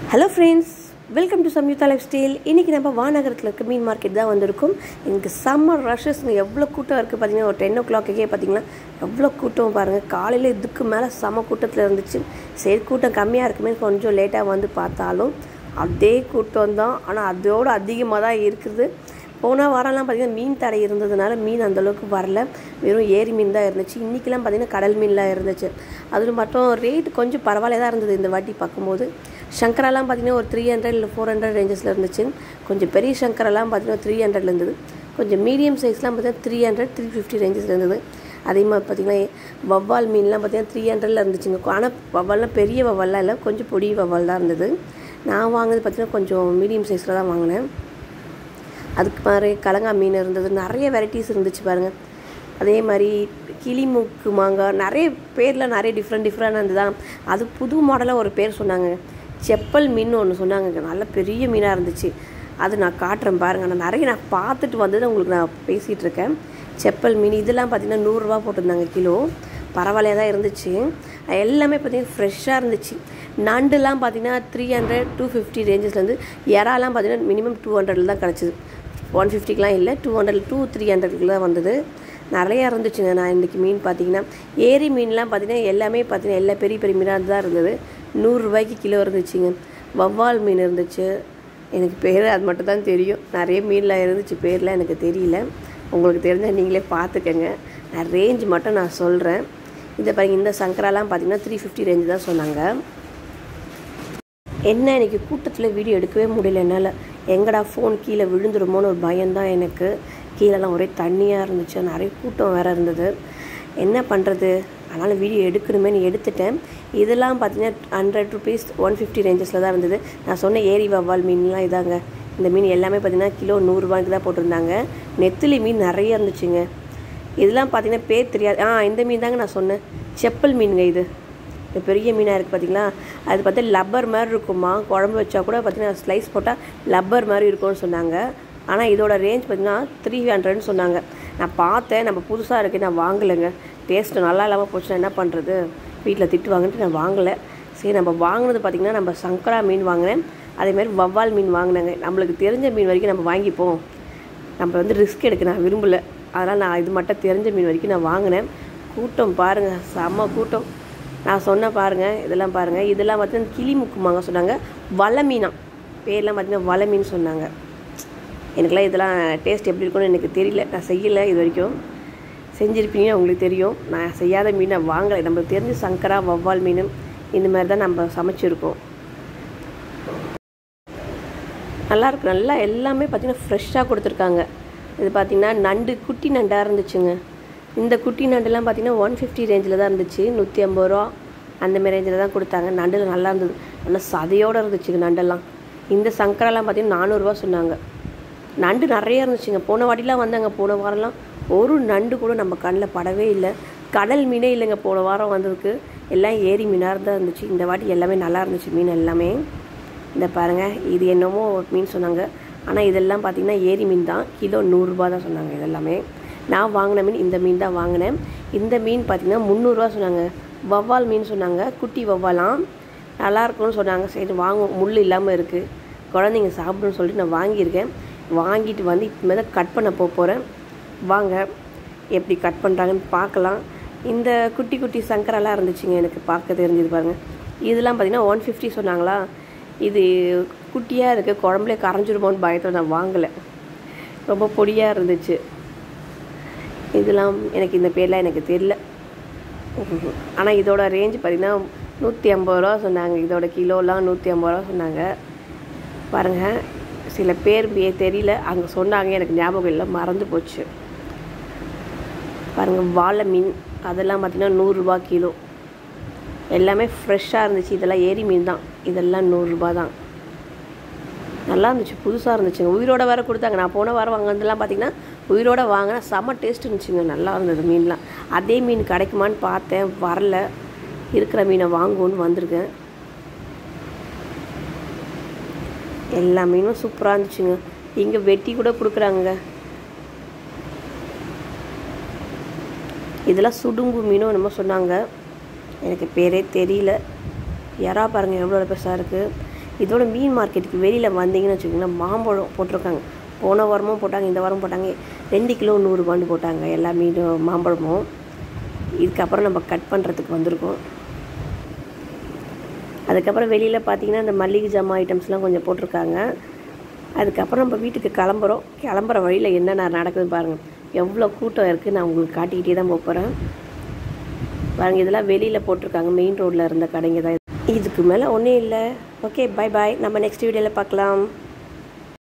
hello friends welcome to Samyuktha lifestyle இன்றைக்கி நம்ம வானகரத்தில் இருக்க மீன் மார்க்கெட் தான் வந்திருக்கும் இங்கே சம்மர் ரஷஸ்ங்க எவ்வளோ கூட்டம் இருக்குது பார்த்தீங்கன்னா ஒரு டென் ஓ கிளாக்கே பார்த்தீங்கன்னா எவ்வளோ கூட்டம் பாருங்கள் காலையில் இதுக்கு மேலே செம கூட்டத்தில் இருந்துச்சு சரி கூட்டம் கம்மியாக இருக்குமே கொஞ்சம் லேட்டாக வந்து பார்த்தாலும் அதே கூட்டம் தான் ஆனால் அதோடு அதிகமாக தான் இருக்குது போன வாரம்லாம் பார்த்திங்கன்னா மீன் தடை இருந்ததுனால மீன் அந்தளவுக்கு வரல வெறும் ஏரி மீன் தான் இருந்துச்சு இன்றைக்கெலாம் பார்த்திங்கன்னா கடல் மீன்லாம் இருந்துச்சு அதில் மட்டும் ரேட் கொஞ்சம் பரவாயில்ல தான் இருந்தது இந்த வாட்டி பார்க்கும்போது சங்கராலாம் பார்த்திங்கன்னா ஒரு த்ரீ ஹண்ட்ரட் இல்லை ஃபோர் ஹண்ட்ரட் ரேஞ்சஸில் இருந்துச்சு கொஞ்சம் பெரிய சங்கரெல்லாம் பார்த்திங்கன்னா த்ரீ ஹண்ட்ரட்ல இருந்தது கொஞ்சம் மீடியம் சைஸ்லாம் பார்த்திங்கன்னா த்ரீ ஹண்ட்ரட் த்ரீ ஃபிஃப்டி ரேஞ்சஸில் இருந்தது அதே மாதிரி பார்த்திங்கன்னா வவ்வால் மீன்லாம் பார்த்திங்கன்னா த்ரீ ஹண்ட்ரடில் இருந்துச்சுங்க ஆனால் வவ்வால்லாம் பெரிய வவ்வால்லாம் இல்லை கொஞ்சம் பொடி வவ்வால் தான் இருந்தது நான் வாங்கினது பார்த்திங்கன்னா கொஞ்சம் மீடியம் சைஸில் தான் வாங்கினேன் அதுக்கு மாதிரி கலங்கா மீன் இருந்தது நிறைய வெரைட்டிஸ் இருந்துச்சு பாருங்கள் அதே மாதிரி கிளிமூக்கு மாங்காய் நிறைய பேரில் நிறைய டிஃப்ரெண்ட் டிஃப்ரெண்ட் இருந்ததா அது புது மாடலாக ஒரு பேர் சொன்னாங்க செப்பல் மீன் ஒன்று சொன்னாங்க நல்ல பெரிய மீனாக இருந்துச்சு அது நான் காட்டுறேன் பாருங்கள் நான் நிறைய நான் பார்த்துட்டு வந்தது உங்களுக்கு நான் பேசிகிட்டு இருக்கேன் செப்பல் மீன் இதெல்லாம் பார்த்திங்கன்னா நூறுரூவா போட்டிருந்தாங்க கிலோ பரவாயில்லையாக தான் இருந்துச்சு எல்லாமே பார்த்திங்கன்னா ஃப்ரெஷ்ஷாக இருந்துச்சு நண்டுலாம் பார்த்திங்கன்னா த்ரீ ஹண்ட்ரட் டூ ஃபிஃப்டி ரேஞ்சஸ்லேருந்து இறாலாம் பார்த்திங்கன்னா மினிமம் டூ ஹண்ட்ரடில் தான் கிடச்சிது ஒன் ஃபிஃப்டிக்கெலாம் இல்லை டூ ஹண்ட்ரட் டூ த்ரீ ஹண்ட்ரடுக்கு தான் வந்தது நிறையா இருந்துச்சுங்க நான் இன்றைக்கி மீன் பார்த்தீங்கன்னா ஏரி மீன்லாம் பார்த்தீங்கன்னா எல்லாமே பார்த்தீங்கன்னா எல்லா பெரிய பெரிய மீனாக தான் இருந்தது நூறுரூவாய்க்கு கிலோ இருந்துச்சுங்க வவ்வால் மீன் இருந்துச்சு எனக்கு பேர் அது மட்டும் தான் தெரியும் நிறைய மீன்லாம் இருந்துச்சு பேர்லாம் எனக்கு தெரியல உங்களுக்கு தெரிஞ்சால் நீங்களே பார்த்துக்கங்க நான் ரேஞ்ச் மட்டும் நான் சொல்கிறேன் இதை பாருங்க இந்த சங்கராலாம் பார்த்தீங்கன்னா த்ரீ ஃபிஃப்டி ரேஞ்சு தான் சொன்னாங்க என்ன இன்றைக்கி கூட்டத்தில் வீடியோ எடுக்கவே முடியல என்னால் எங்கடா ஃபோன் கீழே விழுந்துருமோன்னு ஒரு பயம்தான் எனக்கு கீழெல்லாம் ஒரே தண்ணியாக இருந்துச்சு நிறைய கூட்டம் வேறு இருந்தது என்ன பண்ணுறது அதனால் வீடியோ எடுக்கணுமேனு எடுத்துட்டேன் இதெல்லாம் பார்த்தீங்கன்னா ஹண்ட்ரட் ருபீஸ் ஒன் ஃபிஃப்டி ரேஞ்சஸில் தான் இருந்தது நான் சொன்ன ஏரி வவ்வால் மீன்லாம் இதாங்க இந்த மீன் எல்லாமே பார்த்தீங்கன்னா கிலோ நூறுரூவாய்க்கு தான் போட்டிருந்தாங்க நெத்திலி மீன் நிறைய இருந்துச்சுங்க இதெல்லாம் பார்த்தீங்கன்னா பேர் தெரியாது ஆ இந்த மீன் தாங்க நான் சொன்னேன் செப்பல் மீனுங்க இது இந்த பெரிய மீனாக இருக்குது பார்த்தீங்களா அது பார்த்தா லப்பர் மாதிரி இருக்குமா குழம்பு வச்சா கூட பார்த்தீங்கன்னா ஸ்லைஸ் போட்டால் லப்பர் மாதிரி இருக்கும்னு சொன்னாங்க ஆனால் இதோட ரேஞ்ச் பார்த்தீங்கன்னா த்ரீ ஹண்ட்ரட்னு சொன்னாங்க நான் பார்த்தேன் நம்ம புதுசாக இருக்குது நான் வாங்கலைங்க டேஸ்ட்டு நல்லா இல்லாமல் போச்சுன்னா என்ன பண்ணுறது வீட்டில் திட்டு வாங்கிட்டு நான் வாங்கலை சரி நம்ம வாங்கினது பார்த்திங்கன்னா நம்ம சங்கரா மீன் வாங்கினேன் அதேமாதிரி வவ்வால் மீன் வாங்கினாங்க நம்மளுக்கு தெரிஞ்ச மீன் வரைக்கும் நம்ம வாங்கிப்போம் நம்ம வந்து ரிஸ்க் எடுக்க நான் விரும்பலை அதனால் நான் இது மட்டும் தெரிஞ்ச மீன் வரைக்கும் நான் வாங்கினேன் கூட்டம் பாருங்கள் செம்ம கூட்டம் நான் சொன்ன பாருங்கள் இதெல்லாம் பாருங்கள் இதெல்லாம் பார்த்தீங்கன்னா கிளி முக்குமாங்க சொன்னாங்க வலை மீனா பேர்லாம் பார்த்தீங்கன்னா வலை மீன் சொன்னாங்க எனக்குலாம் இதெல்லாம் டேஸ்ட் எப்படி இருக்கும்னு எனக்கு தெரியல நான் செய்யலை இது வரைக்கும் செஞ்சுருப்பீங்க உங்களுக்கு தெரியும் நான் செய்யாத மீனை வாங்கலை நம்மளுக்கு தெரிஞ்ச சங்கரா வவ்வால் மீன் இந்த மாதிரி தான் நம்ம சமைச்சிருக்கோம் நல்லாயிருக்கு நல்லா எல்லாமே பார்த்திங்கன்னா ஃப்ரெஷ்ஷாக கொடுத்துருக்காங்க இது பார்த்திங்கன்னா நண்டு குட்டி நண்டாக இருந்துச்சுங்க இந்த குட்டி நண்டுலாம் பார்த்திங்கன்னா ஒன் ஃபிஃப்டி ரேஞ்சில் தான் இருந்துச்சு நூற்றி ஐம்பது ரூபா அந்தமாரி ரேஞ்சில் தான் கொடுத்தாங்க நண்டில் நல்லா இருந்தது நல்லா சதையோடு இருந்துச்சுங்க நண்டெல்லாம் இந்த சங்கரெல்லாம் பார்த்திங்கன்னா நானூறுரூவா சொன்னாங்க நண்டு நிறைய இருந்துச்சுங்க போன வாட்டிலாம் வந்தாங்க போன வாரம்லாம் ஒரு நண்டு கூட நம்ம கண்ணில் படவே இல்லை கடல் மீனே இல்லைங்க போன வாரம் வந்ததுக்கு எல்லாம் ஏரி மீனாக தான் இருந்துச்சு இந்த வாட்டி எல்லாமே நல்லா இருந்துச்சு மீன் எல்லாமே இந்த பாருங்கள் இது என்னமோ மீன் சொன்னாங்க ஆனால் இதெல்லாம் பார்த்திங்கன்னா ஏரி மீன் தான் கிலோ நூறுரூபா தான் சொன்னாங்க இதெல்லாமே நான் வாங்கின மீன் இந்த மீன் தான் வாங்கினேன் இந்த மீன் பார்த்திங்கன்னா முந்நூறுரூவா சொன்னாங்க வவ்வால் மீன் சொன்னாங்க குட்டி வவ்வாலாம் நல்லா இருக்கும்னு சொன்னாங்க சரி வாங்குவோம் முள் இல்லாமல் இருக்குது குழந்தைங்க சாப்பிடுன்னு சொல்லிட்டு நான் வாங்கியிருக்கேன் வாங்கிட்டு வந்து இப்போ தான் கட் பண்ண போக போகிறேன் வாங்க எப்படி கட் பண்ணுறாங்கன்னு பார்க்கலாம் இந்த குட்டி குட்டி சங்கரெல்லாம் இருந்துச்சுங்க எனக்கு பார்க்க தெரிஞ்சது பாருங்கள் இதெல்லாம் பார்த்திங்கன்னா ஒன் ஃபிஃப்டி சொன்னாங்களா இது குட்டியாக இருக்குது குழம்புலே கரைஞ்சிருமோன்னு பயத்தில் நான் வாங்கலை ரொம்ப பொடியாக இருந்துச்சு இதெல்லாம் எனக்கு இந்த பேர்லாம் எனக்கு தெரியல ஆனால் இதோட ரேஞ்ச் பார்த்திங்கன்னா நூற்றி ஐம்பது ரூபா சொன்னாங்க இதோட கிலோலாம் நூற்றி ஐம்பது ரூபா சொன்னாங்க பாருங்கள் சில பேர் தெரியல அங்கே சொன்னாங்க எனக்கு ஞாபகம் இல்லை மறந்து போச்சு பாருங்கள் வாழை மீன் அதெல்லாம் பார்த்திங்கன்னா நூறுரூபா கிலோ எல்லாமே ஃப்ரெஷ்ஷாக இருந்துச்சு இதெல்லாம் ஏரி மீன் தான் இதெல்லாம் நூறுரூபா தான் நல்லா இருந்துச்சு புதுசாக இருந்துச்சுங்க உயிரோட வேறு கொடுத்தாங்க நான் போன வாரம் வாங்கினதுலாம் பார்த்திங்கன்னா உயிரோட வாங்கினா செம்ம டேஸ்ட் இருந்துச்சுங்க நல்லா இருந்தது மீன்லாம் அதே மீன் கிடைக்குமான்னு பார்த்தேன் வரல இருக்கிற மீனை வாங்குவோன்னு வந்திருக்கேன் எல்லா மீனும் சூப்பராக இருந்துச்சுங்க இங்கே வெட்டி கூட கொடுக்குறாங்க இதெல்லாம் சுடும்பு மீனும் என்னமோ சொன்னாங்க எனக்கு பேரே தெரியல எறா பாருங்கள் எவ்வளோ பெருசாக இருக்குது இதோட மீன் மார்க்கெட்டுக்கு வெளியில் வந்தீங்கன்னு வச்சுக்கோங்களேன் மாம்பழம் போட்டிருக்காங்க போன வாரமும் போட்டாங்க இந்த வாரம் போட்டாங்க ரெண்டு கிலோ நூறுரூபான்னு போட்டாங்க எல்லா மீனும் மாம்பழமும் இதுக்கப்புறம் நம்ம கட் பண்ணுறதுக்கு வந்திருக்கோம் அதுக்கப்புறம் வெளியில் பார்த்தீங்கன்னா இந்த மல்லிகை ஜாமான் ஐட்டம்ஸ்லாம் கொஞ்சம் போட்டிருக்காங்க அதுக்கப்புறம் நம்ம வீட்டுக்கு கிளம்புறோம் கிளம்புற வழியில் என்னென்ன நடக்குதுன்னு பாருங்கள் எவ்வளோ கூட்டம் இருக்குது நான் உங்களுக்கு காட்டிக்கிட்டே தான் போக போகிறேன் பாருங்கள் இதெல்லாம் வெளியில் போட்டிருக்காங்க மெயின் ரோட்டில் இருந்த கடைங்க தான் இதுக்கு மேலே ஒன்றும் இல்லை ஓகே பை பாய் நம்ம நெக்ஸ்ட் வீடியோவில் பார்க்கலாம்